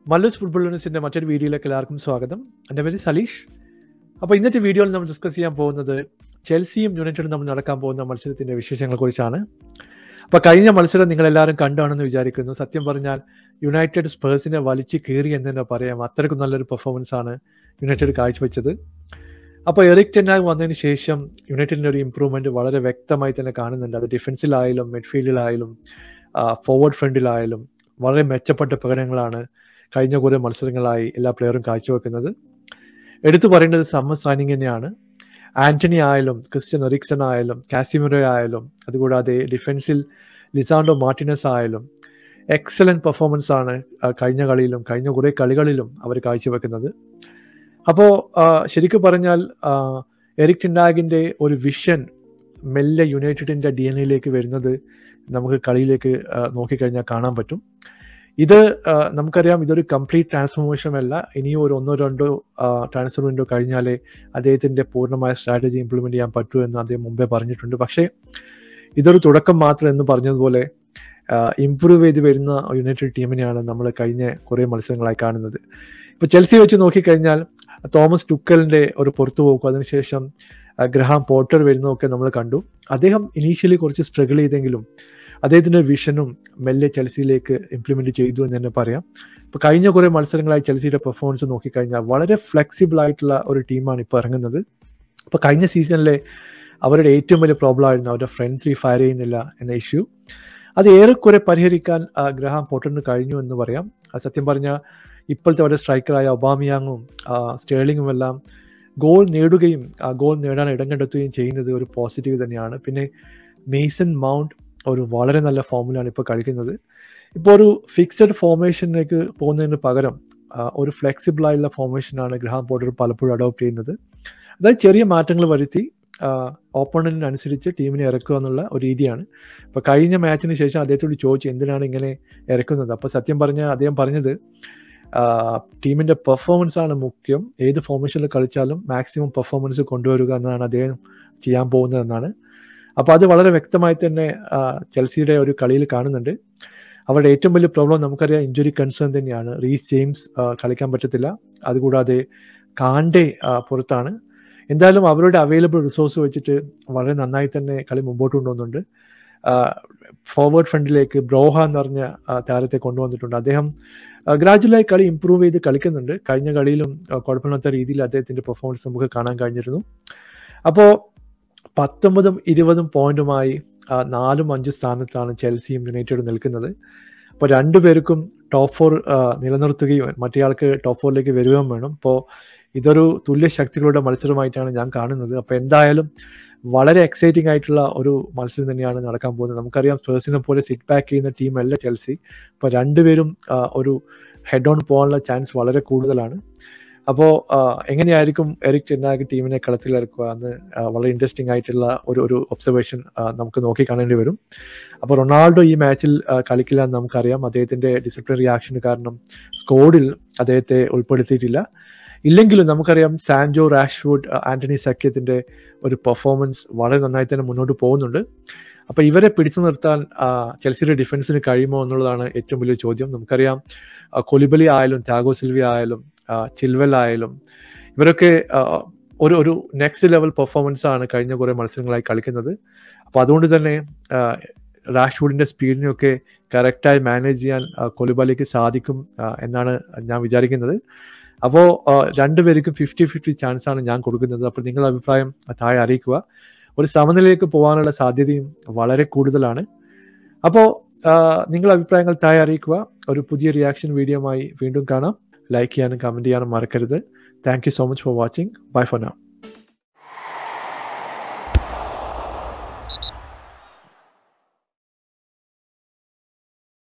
Mallus football യൂണിവേഴ്സിൻ്റെ മറ്റൊരു വീഡിയോയിലേക്ക് എല്ലാവർക്കും സ്വാഗതം എൻ്റെ പേര് സലീഷ് അപ്പോൾ ഇന്നത്തെ വീഡിയോയിൽ നമ്മൾ ഡിസ്കസ് ചെയ്യാൻ പോകുന്നത് ചെൽസിയും യുണൈറ്റഡും നമ്മൾ നടക്കാൻ പോകുന്ന മത്സരത്തിൻ്റെ വിശേഷങ്ങളെക്കുറിച്ചാണ് അപ്പോൾ കഴിഞ്ഞ മത്സരം നിങ്ങളെല്ലാവരും കണ്ടാണെന്ന് വിചാരിക്കുന്നു സത്യം പറഞ്ഞാൽ യുണൈറ്റഡ് സ്പേഴ്സിനെ വലിച്ചു കീറി എന്ന് തന്നെ പറയാം അത്രയ്ക്കും നല്ലൊരു പെർഫോമൻസ് ആണ് യുണൈറ്റഡ് കാഴ്ചവെച്ചത് അപ്പോൾ എറിക് ടെന്നാഗ് വന്നതിന് ശേഷം യുണൈറ്റഡിൻ്റെ ഒരു ഇമ്പ്രൂവ്മെൻറ്റ് വളരെ വ്യക്തമായി തന്നെ കാണുന്നുണ്ട് അത് ഡിഫൻസിലായാലും മിഡ്ഫീൽഡിലായാലും ഫോർവേഡ് ഫ്രണ്ടിലായാലും വളരെ മെച്ചപ്പെട്ട പ്രകടനങ്ങളാണ് കഴിഞ്ഞ കുറേ മത്സരങ്ങളായി എല്ലാ പ്ലെയറും കാഴ്ചവെക്കുന്നത് എടുത്തു പറയേണ്ടത് സമ്മർ സൈനിങ് തന്നെയാണ് ആന്റണി ആയാലും ക്രിസ്ത്യൻ എറിക്സൺ ആയാലും കാസിമിറോ ആയാലും അതുകൂടാതെ ഡിഫൻസിൽ ലിസാൻഡോ മാർട്ടിനസ് ആയാലും എക്സലൻറ്റ് പെർഫോമൻസ് ആണ് കഴിഞ്ഞ കളിയിലും കഴിഞ്ഞ കുറേ കളികളിലും അവർ കാഴ്ചവെക്കുന്നത് അപ്പോൾ ശരിക്കും പറഞ്ഞാൽ എറിക് ടിൻഡാഗിൻ്റെ ഒരു വിഷൻ മെല്ലെ യുണൈറ്റഡിൻ്റെ ഡി എൻ എയിലേക്ക് വരുന്നത് നമുക്ക് കളിയിലേക്ക് നോക്കിക്കഴിഞ്ഞാൽ കാണാൻ പറ്റും ഇത് നമുക്കറിയാം ഇതൊരു കംപ്ലീറ്റ് ട്രാൻസ്ഫോർമേഷൻ അല്ല ഇനിയും ഒരു ഒന്നോ രണ്ടോ ട്രാൻസ്ഫർ വിൻഡോ കഴിഞ്ഞാലേ അദ്ദേഹത്തിൻ്റെ പൂർണ്ണമായ സ്ട്രാറ്റജി ഇംപ്ലിമെൻറ്റ് ചെയ്യാൻ പറ്റൂ എന്ന് അദ്ദേഹം മുമ്പേ പറഞ്ഞിട്ടുണ്ട് പക്ഷേ ഇതൊരു തുടക്കം മാത്രം എന്ന് പറഞ്ഞതുപോലെ ഇമ്പ്രൂവ് ചെയ്ത് വരുന്ന യുണൈറ്റഡ് ടീമിനെയാണ് നമ്മൾ കഴിഞ്ഞ കുറേ മത്സരങ്ങളായി കാണുന്നത് ഇപ്പോൾ ചെൽസി വെച്ച് നോക്കിക്കഴിഞ്ഞാൽ തോമസ് ടുക്കലിൻ്റെ ഒരു പുറത്തു പോക്കും അതിനുശേഷം ഗ്രഹാം പോർട്ടർ വരുന്നതൊക്കെ നമ്മൾ കണ്ടു അദ്ദേഹം ഇനീഷ്യലി കുറച്ച് സ്ട്രഗിൾ ചെയ്തെങ്കിലും അദ്ദേഹത്തിൻ്റെ വിഷനും മെല്ലെ ചെൽസിയിലേക്ക് ഇംപ്ലിമെൻറ്റ് ചെയ്തു എന്ന് തന്നെ പറയാം ഇപ്പോൾ കഴിഞ്ഞ കുറേ മത്സരങ്ങളായി ചെൽസിയുടെ പെർഫോമൻസ് നോക്കിക്കഴിഞ്ഞാൽ വളരെ ഫ്ലെക്സിബിൾ ആയിട്ടുള്ള ഒരു ടീമാണ് ഇപ്പോൾ ഇറങ്ങുന്നത് അപ്പോൾ കഴിഞ്ഞ സീസണിലെ അവരുടെ ഏറ്റവും വലിയ പ്രോബ്ലം ആയിരുന്നു അവരുടെ ഫ്രണ്ട് ത്രീ ഫയർ ചെയ്യുന്നില്ല എന്ന ഇഷ്യൂ അത് ഏറെക്കുറെ പരിഹരിക്കാൻ ഗ്രഹാം പോട്ടറിന് കഴിഞ്ഞു എന്ന് പറയാം സത്യം പറഞ്ഞാൽ ഇപ്പോഴത്തെ അവരുടെ സ്ട്രൈക്കറായ ഒബാമിയാങ്ങും സ്റ്റേർലിങ്ങും എല്ലാം ഗോൾ നേടുകയും ആ ഗോൾ നേടാൻ ഇടം കണ്ടെത്തുകയും ചെയ്യുന്നത് ഒരു പോസിറ്റീവ് തന്നെയാണ് പിന്നെ മേസൺ മൗണ്ട് ഒരു വളരെ നല്ല ഫോമിലാണ് ഇപ്പോൾ കളിക്കുന്നത് ഇപ്പോൾ ഒരു ഫിക്സഡ് ഫോർമേഷനിലേക്ക് പോകുന്നതിന് പകരം ഒരു ഫ്ലെക്സിബിൾ ആയിട്ടുള്ള ഫോർമേഷനാണ് ഗ്രഹാം പോട്ടർ പലപ്പോഴും അഡോപ്റ്റ് ചെയ്യുന്നത് അതായത് ചെറിയ മാറ്റങ്ങൾ വരുത്തി ഓപ്പണന്റിനനുസരിച്ച് ടീമിനെ ഇറക്കുക എന്നുള്ള ഒരു രീതിയാണ് ഇപ്പോൾ കഴിഞ്ഞ മാച്ചിന് ശേഷം അദ്ദേഹത്തോട് ചോദിച്ചു എന്തിനാണ് ഇങ്ങനെ ഇറക്കുന്നത് അപ്പോൾ സത്യം പറഞ്ഞാൽ അദ്ദേഹം പറഞ്ഞത് ടീമിൻ്റെ പെർഫോമൻസ് ആണ് മുഖ്യം ഏത് ഫോർമേഷനിൽ കളിച്ചാലും മാക്സിമം പെർഫോമൻസ് കൊണ്ടുവരിക എന്നതാണ് അദ്ദേഹം ചെയ്യാൻ പോകുന്നതെന്നാണ് അപ്പോൾ അത് വളരെ വ്യക്തമായി തന്നെ ചെൽസിയുടെ ഒരു കളിയിൽ കാണുന്നുണ്ട് അവരുടെ ഏറ്റവും വലിയ പ്രോബ്ലം നമുക്കറിയാം ഇഞ്ചുറി കൺസേൺ തന്നെയാണ് റീസ് ജെയിംസ് കളിക്കാൻ പറ്റത്തില്ല അതുകൂടാതെ കാണ്ടെ പുറത്താണ് എന്തായാലും അവരുടെ അവൈലബിൾ റിസോഴ്സ് വെച്ചിട്ട് വളരെ നന്നായി തന്നെ കളി മുമ്പോട്ട് കൊണ്ടുവന്നുണ്ട് ഫോർവേഡ് ഫ്രണ്ടിലേക്ക് ബ്രോഹ എന്ന് പറഞ്ഞ താരത്തെ കൊണ്ടുവന്നിട്ടുണ്ട് അദ്ദേഹം ഗ്രാജുവലായി കളി ഇമ്പ്രൂവ് ചെയ്ത് കളിക്കുന്നുണ്ട് കഴിഞ്ഞ കളിയിലും കുഴപ്പമില്ലാത്ത രീതിയിൽ അദ്ദേഹത്തിൻ്റെ പെർഫോമൻസ് നമുക്ക് കാണാൻ കഴിഞ്ഞിരുന്നു അപ്പോൾ പത്തൊമ്പതും ഇരുപതും പോയിന്റുമായി നാലും അഞ്ച് സ്ഥാനത്താണ് ചെൽസിയും യുണൈറ്റഡും നിൽക്കുന്നത് അപ്പോൾ രണ്ടുപേർക്കും ടോപ്പ് ഫോർ നിലനിർത്തുകയും മറ്റേയാൾക്ക് ടോപ്പ് ഫോറിലേക്ക് വരികയും വേണം അപ്പോൾ ഇതൊരു തുല്യ ശക്തികളുടെ മത്സരമായിട്ടാണ് ഞാൻ കാണുന്നത് അപ്പോൾ എന്തായാലും വളരെ എക്സൈറ്റിംഗ് ആയിട്ടുള്ള ഒരു മത്സരം തന്നെയാണ് നടക്കാൻ പോകുന്നത് നമുക്കറിയാം സ്പേഴ്സിനെ പോലെ സിറ്റ് ബാക്ക് ചെയ്യുന്ന ടീമല്ല ചെൽസി അപ്പോൾ രണ്ടുപേരും ഒരു ഹെഡ് ഓൺ പോകാനുള്ള ചാൻസ് വളരെ കൂടുതലാണ് അപ്പോൾ എങ്ങനെയായിരിക്കും എറിക് ടെന്നാഗ് ടീമിനെ കളത്തിലിറക്കുക എന്ന് വളരെ ഇൻട്രസ്റ്റിംഗ് ആയിട്ടുള്ള ഒരു ഒരു ഒബ്സർവേഷൻ നമുക്ക് നോക്കി കാണേണ്ടി വരും അപ്പോൾ റൊണാൾഡോ ഈ മാച്ചിൽ കളിക്കില്ല എന്ന് നമുക്കറിയാം അദ്ദേഹത്തിൻ്റെ ഡിസിപ്ലിനറി ആക്ഷൻ കാരണം സ്കോഡിൽ അദ്ദേഹത്തെ ഉൾപ്പെടുത്തിയിട്ടില്ല ഇല്ലെങ്കിലും നമുക്കറിയാം സാൻജോ റാഷ്വുഡ് ആന്റണി സഖ്യത്തിൻ്റെ ഒരു പെർഫോമൻസ് വളരെ നന്നായി തന്നെ മുന്നോട്ട് പോകുന്നുണ്ട് അപ്പോൾ ഇവരെ പിടിച്ചു നിർത്താൻ ചെൽസിയുടെ ഡിഫൻസിന് കഴിയുമോ എന്നുള്ളതാണ് ഏറ്റവും വലിയ ചോദ്യം നമുക്കറിയാം കൊലിബലി ആയാലും ത്യാഗോ സിൽവി ആയാലും ചിൽവെൽ ആയാലും ഇവരൊക്കെ ഒരു ഒരു നെക്സ്റ്റ് ലെവൽ പെർഫോമൻസ് ആണ് കഴിഞ്ഞ കുറേ മത്സരങ്ങളായി കളിക്കുന്നത് അപ്പോൾ അതുകൊണ്ട് തന്നെ റാഷ്വുഡിൻ്റെ സ്പീഡിനെയൊക്കെ കറക്റ്റായി മാനേജ് ചെയ്യാൻ കൊലിബലിക്ക് സാധിക്കും എന്നാണ് ഞാൻ വിചാരിക്കുന്നത് അപ്പോൾ രണ്ടുപേർക്കും ഫിഫ്റ്റി ഫിഫ്റ്റി ചാൻസ് ആണ് ഞാൻ കൊടുക്കുന്നത് അപ്പോൾ നിങ്ങളുടെ അഭിപ്രായം താഴെ അറിയിക്കുക ഒരു സമനിലയിലേക്ക് പോകാനുള്ള സാധ്യതയും വളരെ കൂടുതലാണ് അപ്പോൾ നിങ്ങളുടെ അഭിപ്രായങ്ങൾ താഴെ അറിയിക്കുക ഒരു പുതിയ റിയാക്ഷൻ വീഡിയോയുമായി വീണ്ടും കാണാം ലൈക്ക് ചെയ്യാനും കമൻറ്റ് ചെയ്യാനും മറക്കരുത് thank you so much for watching bye for now